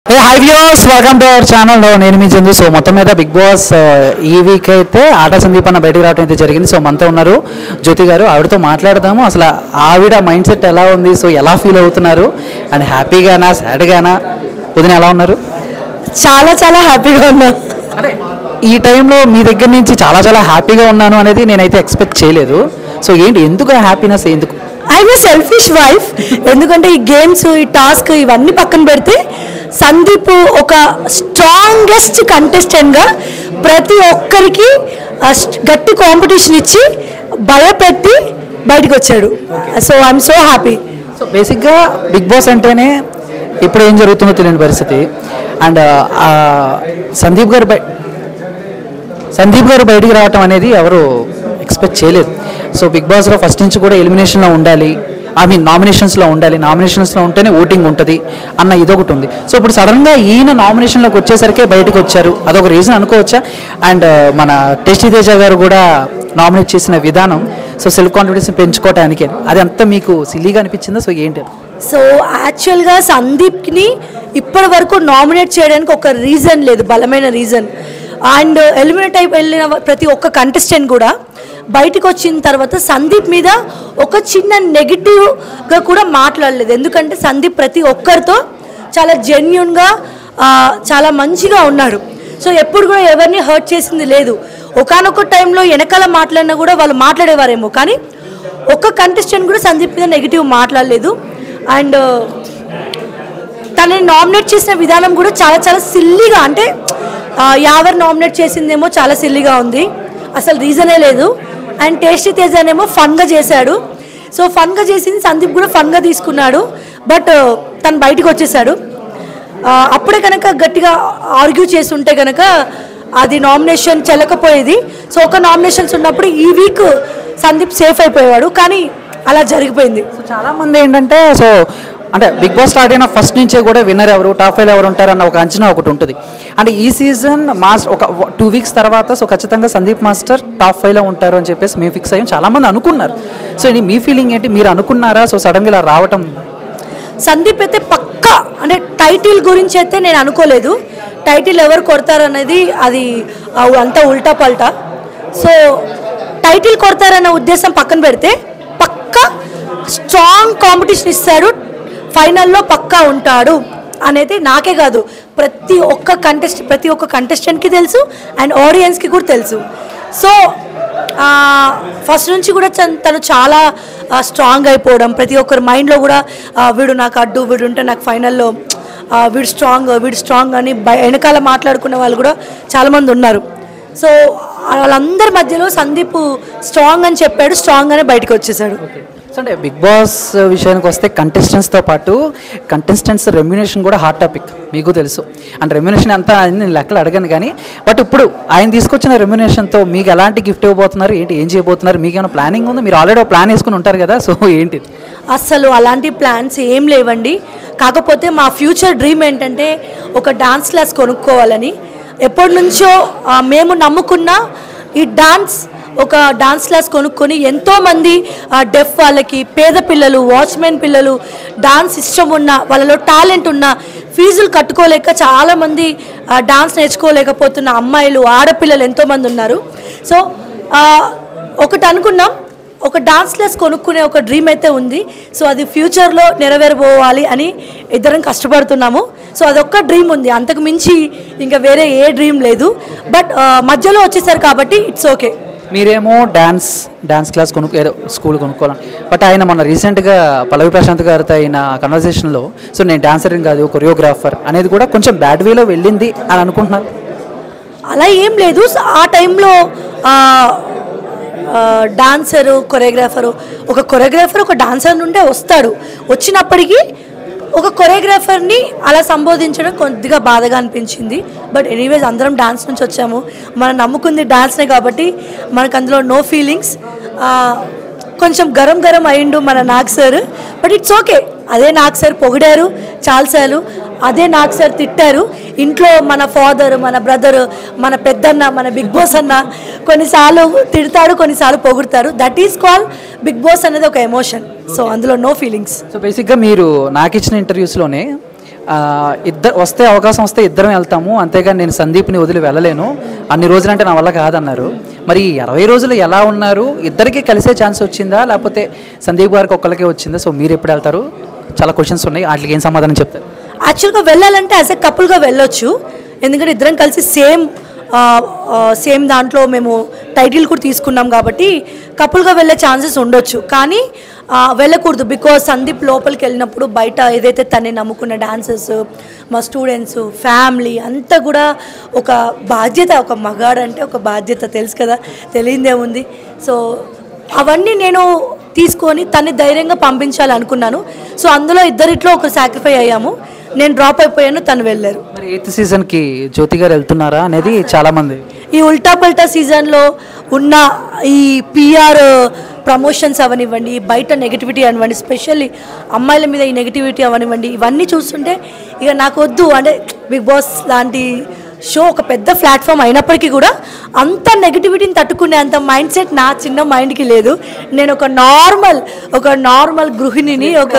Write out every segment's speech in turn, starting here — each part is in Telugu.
Hey hi views welcome to our channel నేను మీ చందు సో మొత్తం మీద బిగ్ బాస్ ఆ, ఈ వీక్ అయితే ఆట సందీప్ అన్న బయటికి రావడం అయితే జరిగింది సో మనతో ఉన్నారు జ్యోతి గారు ఆవిడతో మాట్లాడదాము అసలు ఆవిడ మైండ్ సెట్ ఎలా ఉంది సో ఎలా ఫీల్ అవుతున్నారు అండ్ హ్యాపీగానా సాడ్గానా వదిన ఎలా ఉన్నారు చాలా చాలా హ్యాపీగా ఉన్నా అంటే ఈ టైంలో మీ దగ్గర నుంచి చాలా చాలా హ్యాపీగా ఉన్నాను అనేది నేనైతే ఎక్స్పెక్ట్ చేయలేదు సో ఏంటి ఎందుకు హ్యాపీనెస్ ఎందుకు ఐఎమ్ సెల్ఫిష్ వైఫ్ ఎందుకంటే ఈ గేమ్స్ ఈ టాస్క్ ఇవన్నీ పక్కన పెడితే సందీప్ ఒక స్ట్రాంగెస్ట్ కంటెస్టెంట్గా ప్రతి ఒక్కరికి ఆ స్ట్- గట్టి కాంపిటీషన్ ఇచ్చి భయపెట్టి బయటకు వచ్చాడు so I'm so happy so బేసిక్గా బిగ్ బాస్ అంటేనే ఇప్పుడు ఏం జరుగుతుందో తెలియని పరిస్థితి అండ్ సందీప్ గారు బయ సందీప్ గారు బయటికి రావటం అనేది ఎవరు ఎక్స్పెక్ట్ చేయలేదు సో బిగ్ బాస్లో ఫస్ట్ నుంచి కూడా ఎలిమినేషన్లో ఉండాలి ఐ మీన్ నామినేషన్స్లో ఉండాలి నామినేషన్స్లో ఉంటేనే ఓటింగ్ ఉంటుంది అన్న ఇదొకటి ఉంది సో ఇప్పుడు సడన్గా ఈయన నామినేషన్లోకి వచ్చేసరికి బయటకు వచ్చారు అదొక రీజన్ అనుకోవచ్చా అండ్ మన టెస్టీ తేజ గారు కూడా నామినేట్ చేసిన విధానం సో సెల్ఫ్ కాన్ఫిడెన్స్ పెంచుకోవటానికి అది అంతా మీకు సిల్లీగా అనిపించిందా సో ఏంటి అది? సో యాక్చువల్గా సందీప్ని ఇప్పటి వరకు నామినేట్ చేయడానికి ఒక రీజన్ లేదు బలమైన రీజన్ అండ్ ఎలిమినేట్ అయి వెళ్ళిన ప్రతి ఒక్క కంటెస్టెంట్ కూడా బయటకు వచ్చిన తర్వాత సందీప్ మీద ఒక చిన్న నెగిటివ్గా కూడా మాట్లాడలేదు ఎందుకంటే సందీప్ ప్రతి ఒక్కరితో చాలా జెన్యున్గా చాలా మంచిగా ఉన్నాడు సో ఎప్పుడు కూడా ఎవరిని హర్ట్ చేసింది లేదు ఒకనొక టైంలో వెనకాల మాట్లాడినా కూడా వాళ్ళు మాట్లాడేవారేమో కానీ ఒక్క కంటెస్టెంట్ కూడా సందీప్ మీద నెగిటివ్ మాట్లాడలేదు అండ్ తనని నామినేట్ చేసిన విధానం కూడా చాలా చాలా సిల్లీగా అంటే ఆ, యావర్ నామినేట్ చేసిందేమో చాలా సిల్లీగా ఉంది అసలు రీజనే లేదు అండ్ టేస్టీ తేజనేమో ఫన్గా చేశాడు సో ఫన్గా చేసింది సందీప్ కూడా ఫన్గా తీసుకున్నాడు బట్ తను బయటకు వచ్చేసాడు ఆ, అప్పుడే కనుక గట్టిగా ఆర్గ్యూ చేసి ఉంటే కనుక అది నామినేషన్ చెల్లకపోయేది సో ఒక నామినేషన్స్ ఉన్నప్పుడు ఈ వీక్ సందీప్ సేఫ్ అయిపోయేవాడు కానీ అలా జరిగిపోయింది సో చాలా మంది ఏంటంటే సో అంటే బిగ్ బాస్ స్టార్ట్ అయిన ఫస్ట్ నుంచే కూడా విన్నర్ ఎవరు టాప్ ఫైవ్ ఎవరు ఉంటారన్న ఒక అంచనా ఒకటి ఉంటుంది అంటే ఈ సీజన్ మాస్టర్ ఒక టూ వీక్స్ తర్వాత సో ఖచ్చితంగా సందీప్ మాస్టర్ టాప్ ఫైవ్లో ఉంటారు అని చెప్పేసి మేము ఫిక్స్ అయ్యాం చాలా మంది అనుకున్నారు సో ఇది మీ ఫీలింగ్ ఏంటి మీరు అనుకున్నారా సో సడన్గా ఇలా రావటం సందీప్ అయితే పక్కా అంటే టైటిల్ గురించి అయితే నేను అనుకోలేదు టైటిల్ ఎవరు కొడతారనేది అది ఆ అంతా ఉల్టా పల్టా సో టైటిల్ కొడతారన్న ఉద్దేశం పక్కన పెడితే పక్కా స్ట్రాంగ్ కాంపిటీషన్ ఇస్తాడు ఫైనల్లో పక్కా ఉంటాడు అనేది నాకే కాదు ప్రతి ఒక్క కంటెస్ట్ ప్రతి ఒక్క కంటెస్టెంట్కి తెలుసు అండ్ ఆడియన్స్కి కూడా తెలుసు సో ఫస్ట్ నుంచి కూడా చన్- తను చాలా స్ట్రాంగ్ అయిపోవడం ప్రతి ఒక్కరి మైండ్లో కూడా ఆ, వీడు నాకు అడ్డు వీడు ఉంటే నాకు ఫైనల్లో ఆ, వీడు స్ట్రాంగ్ వీడు స్ట్రాంగ్ అని బయ- వెనకాల మాట్లాడుకున్న వాళ్ళు కూడా చాలామంది ఉన్నారు సో వాళ్ళందరి మధ్యలో సందీప్ స్ట్రాంగ్ అని చెప్పాడు స్ట్రాంగ్ అని బయటకు వచ్చేసాడు సో అంటే బిగ్ బాస్ విషయానికి వస్తే కంటెస్టెంట్స్తో పాటు కంటెస్టెంట్స్ రెమ్యునేషన్ కూడా హాట్ టాపిక్ మీకు తెలుసు అండ్ రెమ్యునేషన్ అంతా అని నేను లెక్కలు అడగను కానీ బట్ ఇప్పుడు ఆయన తీసుకొచ్చిన రెమ్యునేషన్తో మీకు ఎలాంటి గిఫ్ట్ ఇవ్వబోతున్నారు ఏంటి ఏం చేయబోతున్నారు మీకు ఏమైనా ప్లానింగ్ ఉందా మీరు ఆల్రెడీ ప్లాన్ వేసుకుని ఉంటారు కదా సో ఏంటి అస్సలు అలాంటి ప్లాన్స్ ఏం లేవండి కాకపోతే మా ఫ్యూచర్ డ్రీమ్ ఏంటంటే ఒక డాన్స్ క్లాస్ కొనుక్కోవాలని ఎప్పటి నుంచో ఆ, మేము నమ్ముకున్న ఈ డాన్స్ ఒక డాన్స్ క్లాస్ కొనుక్కొని ఎంతోమంది డెఫ్ వాళ్ళకి పేద పిల్లలు వాచ్మెన్ పిల్లలు డాన్స్ ఇష్టం ఉన్న వాళ్ళలో టాలెంట్ ఉన్న ఫీజులు కట్టుకోలేక చాలామంది డాన్స్ నేర్చుకోలేకపోతున్న అమ్మాయిలు ఆడపిల్లలు ఎంతోమంది ఉన్నారు సో ఆ, ఒకటి అనుకున్నాం ఒక డాన్స్ క్లాస్ కొనుక్కునే ఒక డ్రీమ్ అయితే ఉంది సో అది ఫ్యూచర్లో నెరవేరబోవాలి అని ఇద్దరం కష్టపడుతున్నాము సో అదొక్క డ్రీమ్ ఉంది అంతకు మించి ఇంకా వేరే ఏ డ్రీమ్ లేదు బట్ మధ్యలో వచ్చేసారు కాబట్టి ఇట్స్ ఓకే మీరేమో డ్యాన్స్ డ్యాన్స్ క్లాస్ కొనుక్కో ఏదో స్కూల్ కొనుక్కోవాలని బట్ ఆయన మొన్న రీసెంట్గా పల్లవి ప్రశాంత్ గారితో అయిన కన్వర్జేషన్లో సో నేను డాన్సర్ కాదు కొరియోగ్రాఫర్ అనేది కూడా కొంచెం బ్యాడ్ వేలో వెళ్ళింది అని అనుకుంటున్నారు అలా ఏం లేదు స- ఆ టైంలో డాన్సరు కొరియోగ్రాఫరు ఒక కొరియోగ్రాఫర్ ఒక డాన్సర్ నుండే వస్తాడు వచ్చినప్పటికీ ఒక కొరియోగ్రాఫర్ని అలా సంబోధించడం కొద్దిగా బాధగా అనిపించింది బట్ ఎనీవేస్ అందరం డాన్స్ నుంచి వచ్చాము మనం నమ్ముకుంది డాన్స్నే కాబట్టి మనకు అందులో నో ఫీలింగ్స్ కొంచెం గరం గరం అయిండు మన Nag sir but it's okay అదే నాగ్ సార్ పొగిడారు చాలాసార్లు అదే నాగ్ సార్ తిట్టారు ఇంట్లో మన ఫాదర్ మన బ్రదర్ మన పెద్దన్న మన బిగ్ బాస్ అన్న కొన్నిసార్లు తిడతాడు కొన్నిసార్లు పొగుడతారు that is call Bigg Boss అనేది ఒక ఎమోషన్ సో అందులో నో ఫీలింగ్స్ సో బేసిక్గా మీరు నాకు ఇచ్చిన ఇంటర్వ్యూస్లోనే ఇద్దరు వస్తే అవకాశం వస్తే ఇద్దరం వెళ్తాము అంతేగాని నేను సందీప్ని వదిలి వెళ్ళలేను అన్ని రోజులంటే నా వల్ల కాదన్నారు మరి ఈ అరవై రోజులు ఎలా ఉన్నారు ఇద్దరికి కలిసే ఛాన్స్ వచ్చిందా లేకపోతే సందీప్ గారికి ఒక్కరికే వచ్చిందా సో మీరు ఎప్పుడు వెళ్తారు చాలా క్వశ్చన్స్ ఉన్నాయి వాటికి ఏం సమాధానం చెప్తారు యాక్చువల్గా వెళ్ళాలంటే యాజ్ ఎ కపుల్గా వెళ్ళొచ్చు ఎందుకంటే ఇద్దరం కలిసి సేమ్ సేమ్ దాంట్లో మేము టైటిల్ కూడా తీసుకున్నాం కాబట్టి కపుల్గా వెళ్ళే ఛాన్సెస్ ఉండొచ్చు కానీ ఆ, వెళ్ళకూడదు బికాజ్ సందీప్ లోపలికి వెళ్ళినప్పుడు బయట ఏదైతే తనే నమ్ముకున్న డాన్సర్స్ మా స్టూడెంట్స్ ఫ్యామిలీ అంతా కూడా ఒక బాధ్యత ఒక మగాడంటే ఒక బాధ్యత తెలుసు కదా తెలియదేముంది సో అవన్నీ నేను తీసుకొని తన్ని ధైర్యంగా పంపించాలనుకున్నాను సో అందులో ఇద్దరిట్లో ఒక సాక్రిఫై అయ్యాము నేను డ్రాప్ అయిపోయాను తను వెళ్ళారు మరి ఎయిత్ సీజన్కి జ్యోతి గారు వెళ్తున్నారా అనేది చాలామంది ఈ ఉల్టా పల్టా సీజన్లో ఉన్న ఈ పిఆర్ ప్రమోషన్స్ అవనివ్వండి బయట నెగిటివిటీ అనివ్వండి స్పెషల్లీ అమ్మాయిల మీద ఈ నెగిటివిటీ అవనివ్వండి ఇవన్నీ చూస్తుంటే ఇక నాకు వద్దు అంటే బిగ్ బాస్ లాంటి షో ఒక పెద్ద ప్లాట్ఫామ్ అయినప్పటికీ కూడా అంత నెగిటివిటీని తట్టుకునే అంత మైండ్ సెట్ నా చిన్న మైండ్కి లేదు నేను ఒక నార్మల్ ఒక నార్మల్ గృహిణిని ఒక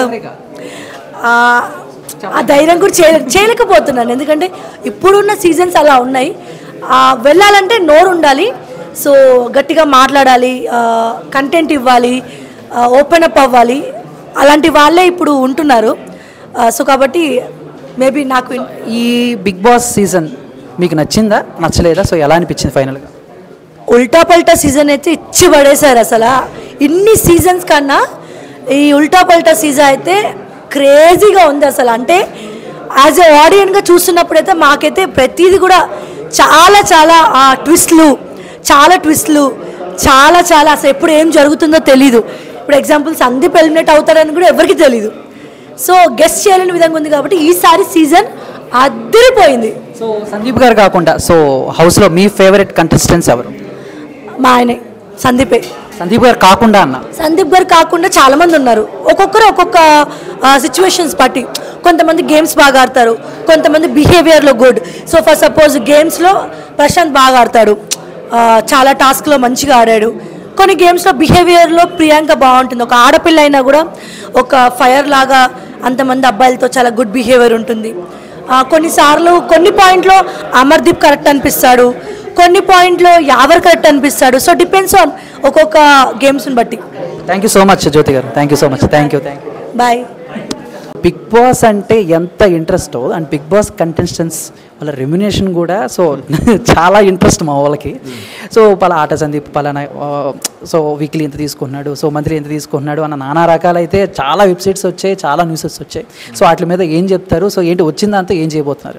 ఆ, ఆ ధైర్యం కూడా చేయ చేయలేకపోతున్నాను ఎందుకంటే ఇప్పుడున్న సీజన్స్ అలా ఉన్నాయి ఆ, వెళ్ళాలంటే నోరు ఉండాలి సో గట్టిగా మాట్లాడాలి కంటెంట్ ఇవ్వాలి ఓపెన్ అప్ అవ్వాలి అలాంటి వాళ్ళే ఇప్పుడు ఉంటున్నారు ఆ, సో కాబట్టి మేబీ నాకు ఈ బిగ్ బాస్ సీజన్ మీకు నచ్చిందా నచ్చలేదా సో ఎలా అనిపించింది ఫైనల్గా ఉల్టా పల్టా సీజన్ అయితే ఇచ్చి పడేశారు అసలు ఇన్ని సీజన్స్ కన్నా ఈ ఉల్టా పల్టా సీజన్ అయితే క్రేజీగా ఉంది అసలు అంటే యాజ్ ఎ ఆడియన్గా చూస్తున్నప్పుడైతే మాకైతే ప్రతిదీ కూడా చాలా చాలా ఆ ట్విస్ట్లు చాలా ట్విస్ట్లు చాలా చాలా అసలు ఎప్పుడు ఏం జరుగుతుందో తెలీదు ఇప్పుడు ఎగ్జాంపుల్ సందీప్ ఎలిమినేట్ అవుతాడని కూడా ఎవరికి తెలీదు సో గెస్ట్ చేయలేని విధంగా ఉంది కాబట్టి ఈసారి సీజన్ అద్దరిపోయింది సో సందీప్ గారు కాకుండా సో హౌస్లో మీ ఫేవరెట్ కంటెస్టెంట్స్ ఎవరు మా ఆయనే సందీపే సందీప్ గారు కాకుండా అన్న సందీప్ గారు కాకుండా చాలా మంది ఉన్నారు ఒక్కొక్కరు ఒక్కొక్క సిచ్యువేషన్స్ బట్టి కొంతమంది గేమ్స్ బాగా ఆడతారు కొంతమంది బిహేవియర్లో గుడ్ సో ఫర్ సపోజ్ గేమ్స్లో ప్రశాంత్ బాగా ఆడతాడు ఆ, చాలా టాస్క్లో మంచిగా ఆడాడు కొన్ని గేమ్స్లో బిహేవియర్లో ప్రియాంక బాగుంటుంది ఒక ఆడపిల్ల అయినా కూడా ఒక ఫైర్ లాగా అంతమంది అబ్బాయిలతో చాలా గుడ్ బిహేవియర్ ఉంటుంది ఆ, కొన్నిసార్లు కొన్ని పాయింట్లో అమర్దీప్ కరెక్ట్ అనిపిస్తాడు కొన్ని పాయింట్లో యావర్ కరెక్ట్ అనిపిస్తాడు సో డిపెండ్స్ ఆన్ ఒక్కొక్క గేమ్స్ని బట్టి thank you so much Jyothi garu thank you so much thank you thank you bye Bigg Boss అంటే ఎంత interest and Bigg Boss contestants వాళ్ళ రెమ్యునేషన్ కూడా సో చాలా ఇంట్రెస్ట్ మా వాళ్ళకి సో పలా ఆట సందీప్ పలానా ఆ, సో వీక్లీ ఎంత తీసుకుంటున్నాడు సో మంత్లీ ఎంత తీసుకుంటున్నాడు అన్న నానా రకాలైతే చాలా వెబ్సైట్స్ వచ్చాయి చాలా న్యూసెస్ వచ్చాయి సో వాటి మీద ఏం చెప్తారు సో ఏంటి వచ్చిందంతా ఏం చేయబోతున్నారు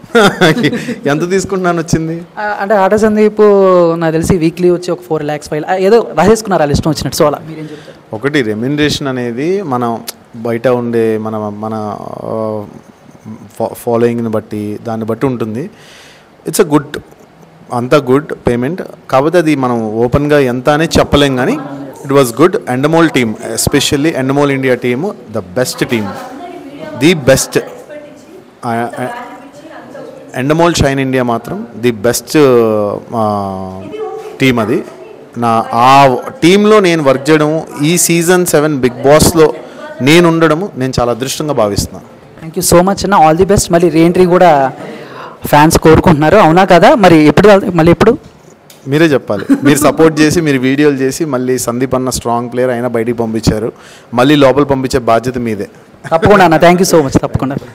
ఎంత తీసుకుంటున్నాను వచ్చింది ఆ, అంటే ఆట సందీప్ నాకు తెలిసి వీక్లీ వచ్చి ఒక ఫోర్ ల్యాక్స్ ఫైవ్ ఏదో రాసేసుకున్నారు ఆ ఇష్టం వచ్చినట్టు సో అలా మీరేం చెప్తారు ఒకటి రెమ్యునరేషన్ అనేది మనం బయట ఉండే మన మన ఫాలోయింగ్ని బట్టి దాన్ని బట్టి ఉంటుంది ఇట్స్ అ గుడ్ అంత గుడ్ పేమెంట్ కాకపోతే అది మనం ఓపెన్గా ఎంత అనేది చెప్పలేం కానీ it was good Endemol team especially Endemol India team the best team the best Endemol Shine India మాత్రం ది బెస్ట్ టీం అది నా ఆ టీంలో నేను వర్క్ చేయడం ఈ సీజన్ సెవెన్ బిగ్ బాస్లో నేను ఉండడము నేను చాలా అదృష్టంగా భావిస్తున్నాను థ్యాంక్ యూ సో మచ్ అన్న ఆల్ ది బెస్ట్ మళ్ళీ రీఎంట్రీ కూడా ఫ్యాన్స్ కోరుకుంటున్నారు అవునా కదా మరి ఎప్పుడు వెళ్తా- మళ్ళీ ఎప్పుడు మీరే చెప్పాలి మీరు సపోర్ట్ చేసి మీరు వీడియోలు చేసి మళ్ళీ సందీప్ అన్న స్ట్రాంగ్ ప్లేయర్ అయినా బయటికి పంపించారు మళ్ళీ లోపల పంపించే బాధ్యత మీదే తప్పకుండా అన్న థ్యాంక్ యూ సో మచ్ తప్పకుండా